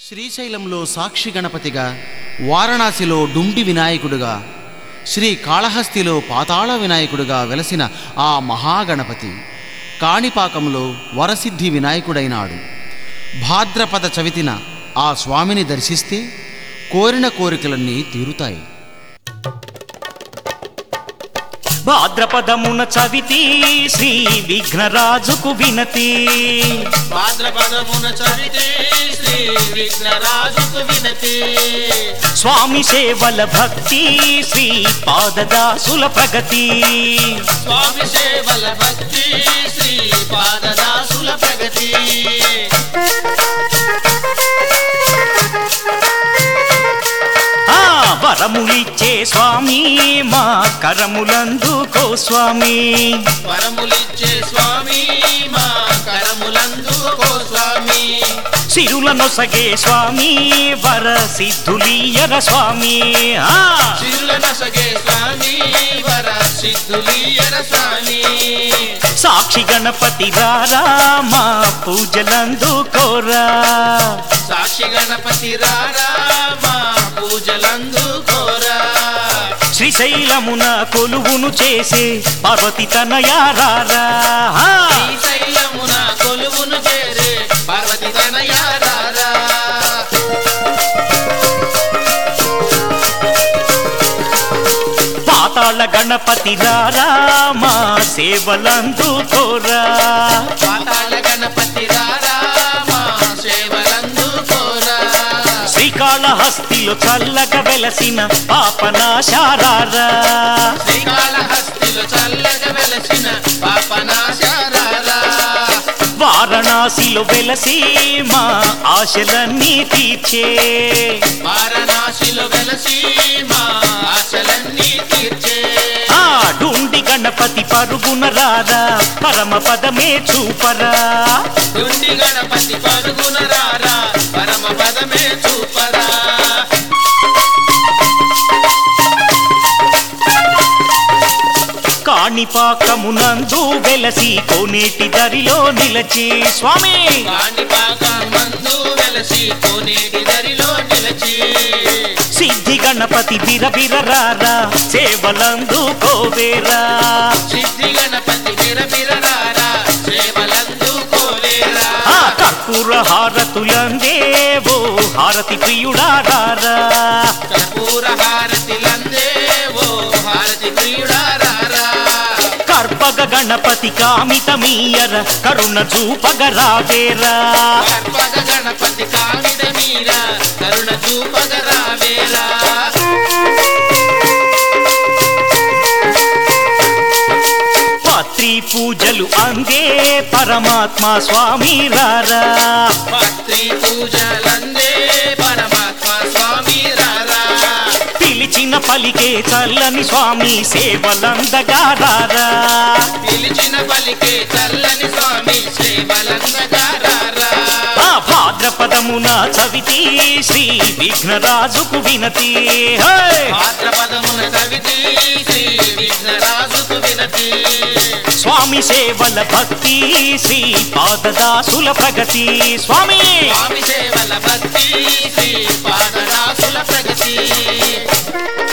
శ్రీశైలంలో సాక్షి గణపతిగా వారణాసిలో డుండి వినాయకుడుగా శ్రీ కాళహస్తిలో పాతాళ వినాయకుడుగా వెలసిన ఆ మహాగణపతి కాణిపాకంలో వరసిద్ధి వినాయకుడైనాడు భాద్రపద చవితిన ఆ స్వామిని దర్శిస్తే కోరిన కోరికలన్నీ తీరుతాయి భాద్రపదమున చవితి శ్రీ విఘ్నరాజుకు వినతి భాద్రపదమున చవితే శ్రీ విఘ్నరాజుకు వినతి స్వామి సేవల భక్తి శ్రీ పాదదాసుల ప్రగతి స్వామి సేవల భక్తి శ్రీ పాదదాసుల ప్రగతి ఆ వరములిచ్చే స్వామి మా కరములందుకో స్వామి వరములిచ్చే స్వామి మా కరములందుకో స్వామి సిరుల నొసగే స్వామి వర సిద్ధులీయర స్వామి ఆ చిరుల నసగే స్వామి వర సిద్ధులీయర స్వామి సాక్షి గణపతి రారా మా పూజలందుకోరా సాక్షి గణపతి రారా మా పూజలందుకోరా శ్రీశైలమున కొలువును చేసే పార్వతి తనయారారా ఆ! శ్రీశైలమున కొలువును చేరే పార్వతి తనయారారా పాతాళ గణపతి రారా మా సేవలందుకోరా పాతాళ గణపతి రారా మా సేవలందుకోరా శ్రీకాళహస్తిలో చల్లగా వెలసిన పాపనాశారారా శ్రీకాళహస్తిలో చల్లగా వెలసిన పాపనాశారారా వారణాసిలో వెలసి మా ఆశలన్నీ తీర్చే వారణాసిలో వెలసి మా ఆశలన్నీ తీర్చే ఆ డుండి గణపతి పరుగున రారా పరమ పదమే చూపరా దుండి గణపతి పరుగున రారా పరమ పదమే చూపరా కాణిపాకమునందు వెలసి కోనేటి దరిలో నిలచి స్వామి కాణిపాకం మందు వెలసి కోనేటి దరిలో నిలచి సిద్ధి గణపతి బిరబిర రారా సేవలందు కోవేరా సిద్ధి గణపతి బిరబిరరారా సేవలందుకోవేరా ఆ కర్పూర హారతులందే ఓ హారతి ప్రియుడా రారా కర్పూర హారతిలందే ఓ హారతి ప్రియుడారారా కర్పగ గణపతి కామితమీయర కరుణ చూపగ రావేరా కర్పగ గణపతి కావిడ మీరా కరుణ చూపగరావేరా పత్రి పూజలు అందే పరమాత్మ స్వామి రారా భక్తి పూజలందే పరమాత్మ స్వామి రారా పిలిచిన పలికే చల్లని స్వామి సేవలందగా రారా పిలిచిన పలికే చల్లని స్వామి సేవలందగారారా ఆ భాద్రపదమున చవితి శ్రీ విఘ్నరాజుకు వినతి హే! భాద్రపదమున కవితి శ్రీ విఘ్నరాజుకు వినతి స్వామి సేవల భక్తి శ్రీ పాదదాసుల ప్రగతి స్వామి స్వామి సేవల భక్తి శ్రీ పాదరాసుల ప్రగతి